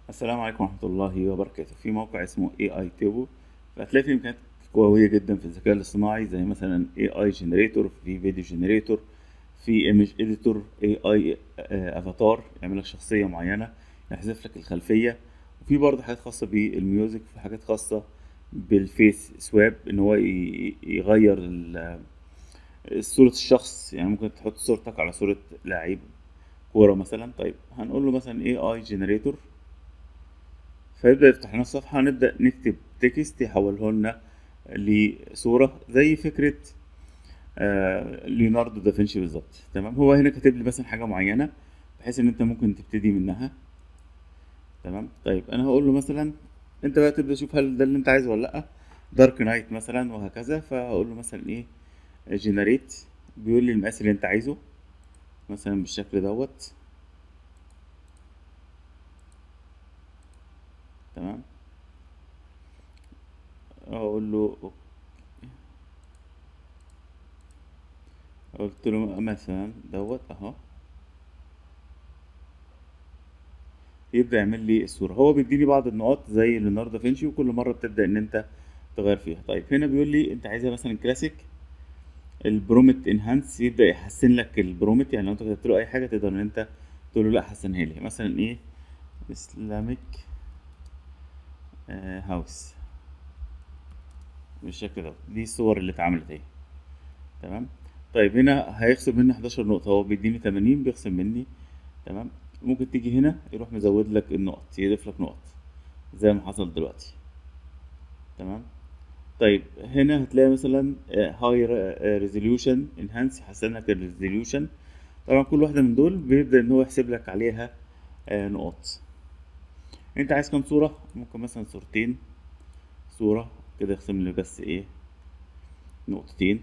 السلام عليكم ورحمة الله وبركاته في موقع اسمه AI Table فهتلاقي فيه إمكانيات قوية جدا في الذكاء الاصطناعي زي مثلا AI Generator في فيديو جنريتور في Image Editor AI افاتار يعمل لك شخصية معينة يحذف لك الخلفية وفي برضه حاجات خاصة بالميوزك وفي حاجات خاصة بالفيس سواب ان هو ي- يغير ال- صورة الشخص يعني ممكن تحط صورتك على صورة لعيب كورة مثلا طيب هنقول له مثلا AI Generator فيبدأ يفتح لنا الصفحة نبدأ نكتب تكست يحوله لنا لصورة زي فكرة آه ليوناردو دافنشي بالظبط تمام هو هنا كاتب لي مثلا حاجة معينة بحيث ان انت ممكن تبتدي منها تمام طيب انا هقول له مثلا انت بقى تبدأ تشوف هل ده اللي انت عايزه ولا لا دارك نايت مثلا وهكذا فهقول له مثلا ايه جنريت بيقول لي المقاس اللي انت عايزه مثلا بالشكل دوت تمام اقول له أوك- قلت له مثلا دوت اهو يبدأ يعمل لي الصورة هو بيديني بعض النقاط زي ليوناردو دافنشي وكل مرة بتبدأ ان انت تغير فيها طيب هنا بيقول لي انت عايزها مثلا كلاسيك البرومت انهانس يبدأ يحسن لك البرومت يعني لو انت كتبت له اي حاجة تقدر ان انت تقول له لا حسنها لي مثلا ايه اسلامك هاوس بالشكل ده دي الصور اللي اتعملت اهي تمام طيب هنا هيخصم مني 11 نقطة هو بيديني 80 بيخصم مني تمام ممكن تيجي هنا يروح مزود لك النقط يضيف لك نقط زي ما حصل دلوقتي تمام طيب هنا هتلاقي مثلا هاي ريزوليوشن انهانس يحسن لك الريزوليوشن طبعا كل واحدة من دول بيبدأ ان هو يحسب لك عليها آه، نقط انت عايز كام صورة ممكن مثلا صورتين صورة كده يخصم لي بس ايه نقطتين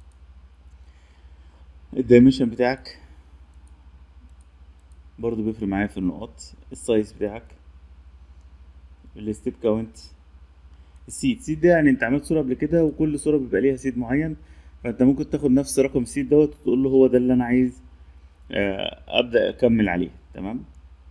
الدايمنشن بتاعك برضو بيفرق معايا في النقط السايز بتاعك الستيب كاونت السيد سيد ده يعني انت عملت صورة قبل كده وكل صورة بيبقى ليها سيد معين فانت ممكن تاخد نفس رقم السيد دوت وتقول له هو ده اللي انا عايز آه، ابدا اكمل عليه تمام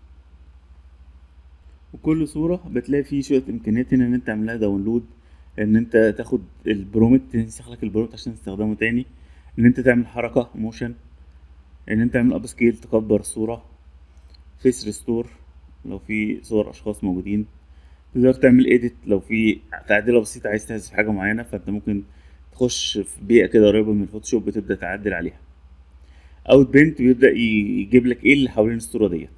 وكل صورة بتلاقي فيه شوية إمكانيات هنا إن أنت تعملها داونلود إن أنت تاخد البرومت تنسخ لك البرومت عشان تستخدمه تاني إن أنت تعمل حركة موشن إن أنت تعمل أب سكيل تكبر الصورة فيس ريستور لو في صور أشخاص موجودين تقدر تعمل إيديت لو في تعديلة بسيطة عايز تحذف حاجة معينة فأنت ممكن تخش في بيئة كده قريبة من الفوتوشوب بتبدأ تعدل عليها أوت بنت بيبدأ ي- يجيب لك إيه اللي حوالين الصورة ديت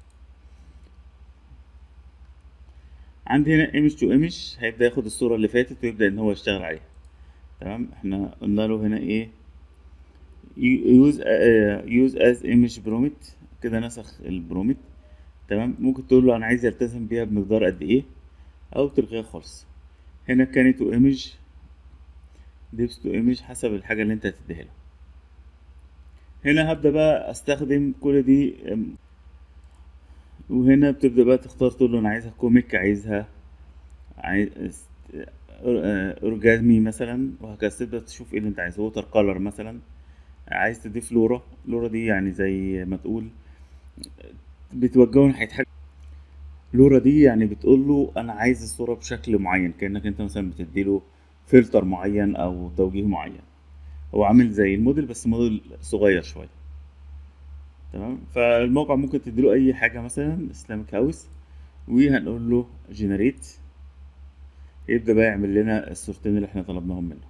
عندي هنا ايمج تو ايمج هيبدأ ياخد الصورة اللي فاتت ويبدأ ان هو يشتغل عليها تمام احنا قلنا له هنا ايه يوز يوز از ايمج برومت كده نسخ البرومت تمام ممكن تقول له انا عايز يلتزم بيها بمقدار قد ايه او تلغيها خالص هنا كانت تو ايمج ديبس تو ايمج حسب الحاجة اللي انت هتديها له هنا هبدأ بقى استخدم كل دي أم، وهنا بتبدأ بقى تختار تقول له انا عايزها كوميك عايزها عايز اورجازمي مثلا وهكذا تبدأ تشوف ايه اللي انت عايزه ووتر كولر مثلا عايز تضيف لورا لورا دي يعني زي ما تقول بتوجهه ناحية حاجة لورا دي يعني بتقول له انا عايز الصورة بشكل معين كأنك انت مثلا بتديله فلتر معين او توجيه معين هو عامل زي الموديل بس موديل صغير شوية تمام فالموقع ممكن تديله اي حاجة مثلا اسلامك هاوس وهنقول له جنريت يبدأ بقى يعمل لنا الصورتين اللي احنا طلبناهم منه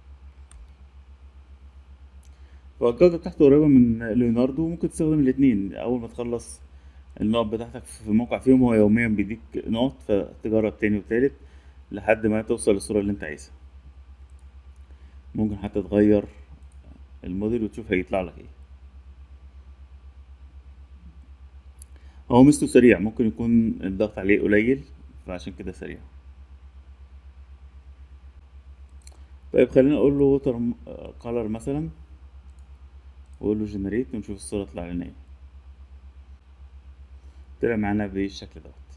فالجودة بتاعته قريبة من ليوناردو ممكن تستخدم الاتنين أول ما تخلص النقط بتاعتك في الموقع فيهم هو يوميا بيديك نقط فتجرب تاني وتالت لحد ما توصل للصورة اللي انت عايزها ممكن حتى تغير الموديل وتشوف هيطلع لك ايه هو ميزته سريع ممكن يكون الضغط عليه قليل فعشان كده سريع طيب خلينا اقول له ووتر كولر مثلا واقول له جنريت ونشوف الصورة تطلع لنا ايه طلع معانا بالشكل دوت